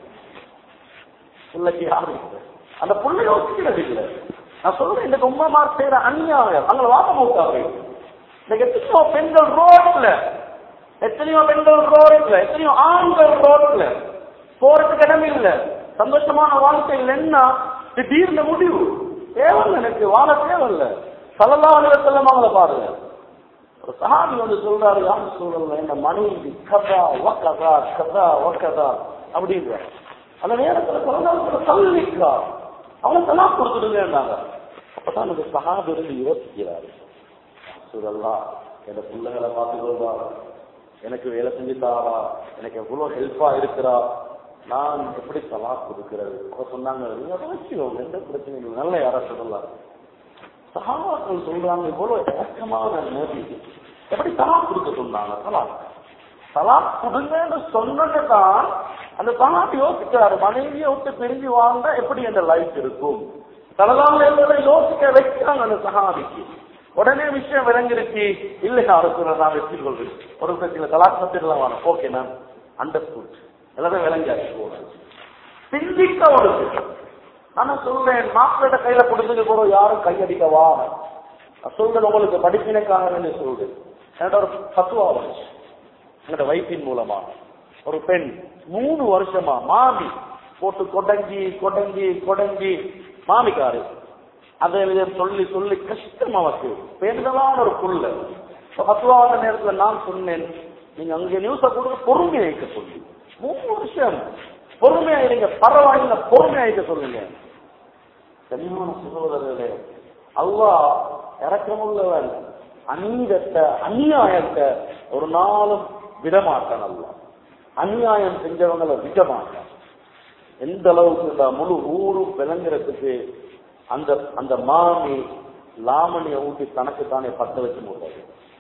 பிள்ளைக்கு யாரும் இல்லை அந்த புள்ளை யோசிக்கிறது இல்லை நான் சொல்றேன் இந்த உம்மமார் செய்யற அநியாயம் அங்க வாக்க மௌத்தாவே இன்னைக்கு எத்தனையோ பெண்கள் ரோட்ல எத்தனையோ பெண்கள் ரோட்ல எத்தனையோ ஆண்கள் ரோட்ல போறதுக்கு இடம் இல்ல சந்தோஷமான வாழ்க்கை இல்லைன்னா திடீர்னு முடிவு தேவையில்ல எனக்கு வாழ தேவையில்ல சல்லல்லா அலுவலம் அவங்கள பாருங்க ஒரு சஹாபி வந்து சொல்றாரு யாரும் சொல்றல இந்த மனைவி கதா ஒக்கதா கதா ஒக்கதா அப்படின்ற அந்த நேரத்துல சல்லல்லாஹு சல்லிக்கா அவங்க தலா கொடுத்துடுங்கன்னாங்க அப்பதான் அந்த சஹாபி இருந்து யோசிக்கிறாரு சுரல்லா என் பிள்ளைகளை பார்த்துக்கொள்றா எனக்கு வேலை செஞ்சுட்டாரா எனக்கு எவ்வளவு ஹெல்ப்பா இருக்கிறா நான் எப்படி தலா கொடுக்கிறது அப்ப சொன்னாங்க நீங்க வச்சுக்கோங்க எந்த பிரச்சனையும் இல்லை நல்ல யாரா சொல்லலாம் சகாபாக்கள் சொல்றாங்க இவ்வளவு இறக்கமான நபி எப்படி தலா கொடுக்க சொன்னாங்க தலா தலா கொடுங்கன்னு சொன்னது தான் அந்த சகாபி யோசிக்கிறாரு மனைவியை விட்டு பிரிஞ்சு வாழ்ந்தா எப்படி அந்த லைஃப் இருக்கும் தலதாங்க யோசிக்க வைக்கிறாங்க அந்த சகாபிக்கு உடனே விஷயம் விளங்கிருச்சு இல்லை அரசு நான் வெற்றி கொள்றேன் ஒரு பிரச்சனை தலாக் பத்திரலாம் வேணும் ஓகே மேம் அண்டர்ஸ்டுட் எல்லாரும் விளங்கியாச்சு போனது சிந்திக்க ஒரு நான் சொல்றேன் மாப்பிள்ளை கையில கொடுத்துட்டு கூட யாரும் கையடிக்கவா நான் சொல்றேன் உங்களுக்கு படிப்பினைக்காக வேண்டி சொல்றேன் என்னோட ஒரு பத்துவா வந்துச்சு என்னோட வைப்பின் மூலமா ஒரு பெண் மூணு வருஷமா மாமி போட்டு கொடங்கி கொடங்கி கொடங்கி மாமிக்காரு அதை இதை சொல்லி சொல்லி கஷ்டம் அவருக்கு பெண்களான ஒரு புள்ள பத்துவாத நேரத்துல நான் சொன்னேன் நீங்க அங்க நியூஸ கொடுத்து பொறுமையா இருக்க சொல்லி மூணு வருஷம் பொறுமையா இருங்க பரவாயில்ல பொறுமையா இருக்க சொல்லுங்க கனிமான சகோதரர்களே அல்லாஹ் இறக்கமுள்ளவன் அநீதத்தை அநியாயத்தை ஒரு நாளும் விடமாட்டான் அல்லாஹ் அநியாயம் செஞ்சவங்களை விடமாட்டான் எந்த அளவுக்கு இந்த முழு ஊரும் விளங்குறதுக்கு அந்த அந்த மாமி லாமணியை ஊட்டி தனக்கு தானே பத்த வச்சு போட்டாரு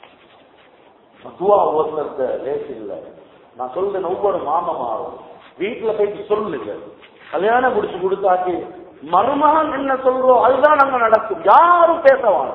துவா ஓதுறது லேசு இல்லை நான் சொல்றேன் ஒவ்வொரு மாமமாரும் வீட்டுல போயிட்டு சொல்லுங்க கல்யாணம் முடிச்சு கொடுத்தாக்கி மருமகன் என்ன சொல்றோம் அதுதான் அங்க நடக்கும் யாரும் பேசவாங்க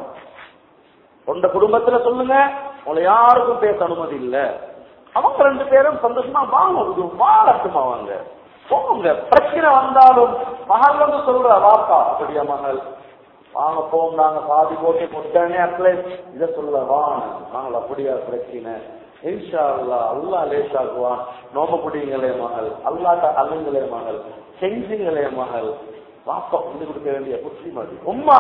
உண்ட குடும்பத்துல சொல்லுங்க உங்களை யாருக்கும் பேச அனுமதி இல்ல அவங்க ரெண்டு பேரும் சந்தோஷமா வாங்க வாழட்டும் அவங்க போங்க பிரச்சனை வந்தாலும் மகள் வந்து சொல்ற வாப்பா அப்படியா மகள் வாங்க போம் நாங்க பாதி போட்டு கொடுத்தனே அப்ளை இத சொல்ல வாங்க நாங்கள் அப்படியா பிரச்சனை இன்ஷா அல்லா அல்லா லேசாக்குவான் நோம்ப குடிங்களே மகள் அல்லாட்ட அல்லுங்களே மகள் செஞ்சுங்களே மகள் வாப்பா கொண்டு கொடுக்க வேண்டிய புத்திமதி உம்மா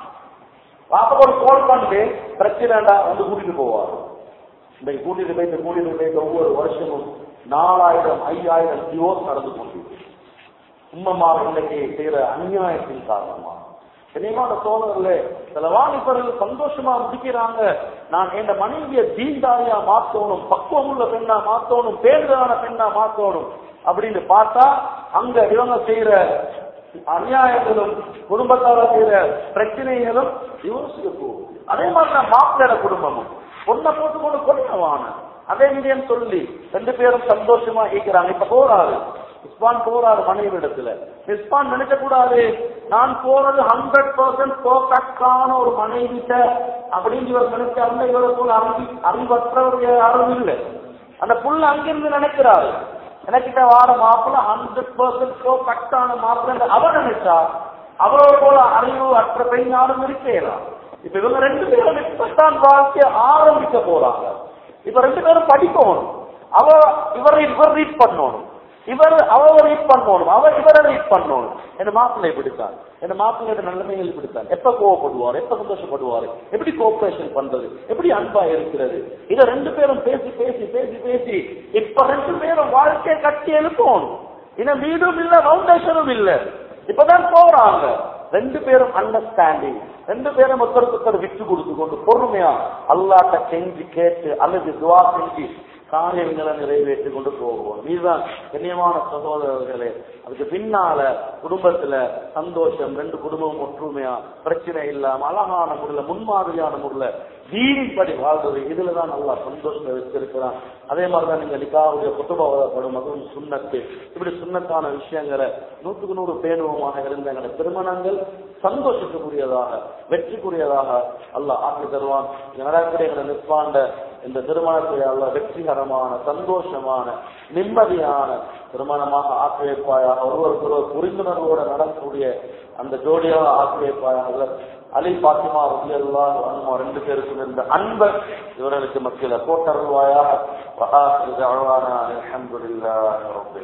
வாப்பா ஒரு கோல் பண்ணிட்டு பிரச்சனைடா வந்து கூட்டிட்டு போவார் இந்த கூட்டிட்டு போயிட்டு கூட்டிட்டு போயிட்டு ஒவ்வொரு வருஷமும் நாலாயிரம் ஐயாயிரம் டிவோர்ஸ் நடந்து கொண்டிருக்கு உம்மம்மா இன்னைக்கு செய்யற அநியாயத்தின் காரணமா கனியமான சோழர்கள சில வாலிபர்கள் சந்தோஷமா முடிக்கிறாங்க நான் என் மனைவிய தீண்டாரியா மாத்தணும் பக்குவம் உள்ள பெண்ணா மாத்தணும் பேருதான பெண்ணா மாத்தணும் அப்படின்னு பார்த்தா அங்க இவங்க செய்யற அநியாயங்களும் குடும்பத்தார செய்யற பிரச்சனைகளும் யோசிக்க போகுது அதே மாதிரி தான் மாப்பிள்ளை குடும்பமும் பொண்ணை போட்டு கொண்டு கொள்ளவான அதே மீடியம் சொல்லி ரெண்டு பேரும் சந்தோஷமா ஈக்கிறாங்க இப்ப போறாரு இஸ்பான் போறாரு மனைவி இடத்துல இஸ்பான் நினைக்க கூடாது நான் போறது ஹண்ட்ரட் பர்சன்ட் பர்ஃபெக்டான ஒரு மனைவிட்ட அப்படின்னு இவர் நினைச்ச அந்த இவரை போல அறிவி அறிவற்றவர் யாரும் இல்லை அந்த புள்ள அங்கிருந்து நினைக்கிறாரு எனக்கிட்ட வார மாப்பிள்ள ஹண்ட்ரட் பர்சன்ட் பர்ஃபெக்டான மாப்பிள்ள அவர் நினைச்சா அவரோட போல அறிவு அற்ற பெண் யாரும் இருக்கலாம் இப்ப இவங்க ரெண்டு பேரும் இப்பதான் வாழ்க்கைய ஆரம்பிக்க போறாங்க இப்ப ரெண்டு பேரும் படிக்கணும் அவ இவரை இவர் ரீட் பண்ணணும் இவர் அவ ரீட் பண்ணணும் அவர் இவரை ரீட் பண்ணணும் என் மாப்பிள்ளை பிடித்தான் என் மாப்பிள்ளையோட நிலைமைகள் பிடித்தான் எப்ப கோவப்படுவார் எப்ப சந்தோஷப்படுவார் எப்படி கோஆபரேஷன் பண்றது எப்படி அன்பா இருக்கிறது இத ரெண்டு பேரும் பேசி பேசி பேசி பேசி இப்ப ரெண்டு பேரும் வாழ்க்கையை கட்டி எழுப்பணும் இன்னும் வீடும் இல்ல பவுண்டேஷனும் இல்ல இப்பதான் போறாங்க ரெண்டு பேரும் அண்டர்ஸ்டாண்டிங் ரெண்டு பேரும் ஒருத்தருக்கு ஒருத்தர் விட்டு கொடுத்து கொண்டு பொறுமையா அல்லாட்ட செஞ்சு கேட்டு அல்லது துவா செஞ்சு காரியங்களை நிறைவேற்றி கொண்டு போவோம் இதுதான் கண்ணியமான சகோதரர்களே அதுக்கு பின்னால குடும்பத்துல சந்தோஷம் ரெண்டு குடும்பமும் ஒற்றுமையா பிரச்சனை இல்லாம அழகான முறையில முன்மாதிரியான முறையில வீணிப்படி வாழ்றது இதுலதான் நல்லா சந்தோஷம் வச்சிருக்கிறான் அதே மாதிரிதான் நீங்க நிக்காவுடைய குத்துபவதப்படும் அதுவும் சுண்ணத்து இப்படி சுண்ணத்தான விஷயங்களை நூற்றுக்கு நூறு பேணுவமாக இருந்த எங்களை திருமணங்கள் சந்தோஷத்துக்குரியதாக வெற்றிக்குரியதாக அல்லாஹ் ஆக்கி தருவான் நடக்கூடிய எங்களை நிற்பாண்ட இந்த திருமணத்தை அல்ல வெற்றிகரமான சந்தோஷமான நிம்மதியான திருமணமாக ஆக்கி வைப்பாயாக ஒருவருக்கு ஒருவர் புரிந்துணர்வோடு நடக்கக்கூடிய அந்த ஜோடியாக ஆக்கி வைப்பாயாக அலி பாத்திமா ரலியல்லா அன்மா ரெண்டு பேருக்கும் இருந்த அன்பை இவர்களுக்கு மத்தியில போட்டருள்வாயாக وآخر دعوانا الحمد لله رب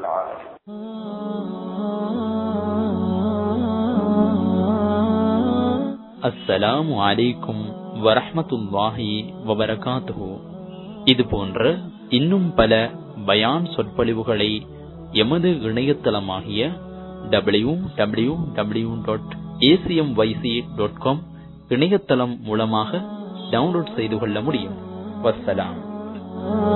العالمين அஸ்ஸலாமு அலைக்கும் வரஹ்மத்துல்லாஹி வபரகாத்துஹு இது போன்ற இன்னும் பல பயான் சொற்பொழிவுகளை எமது இணையதளமாகிய W W W dot ACM YC dot com இணையதளம் மூலமாக டவுன்லோட் செய்து கொள்ள முடியும் வஸ்ஸலாம்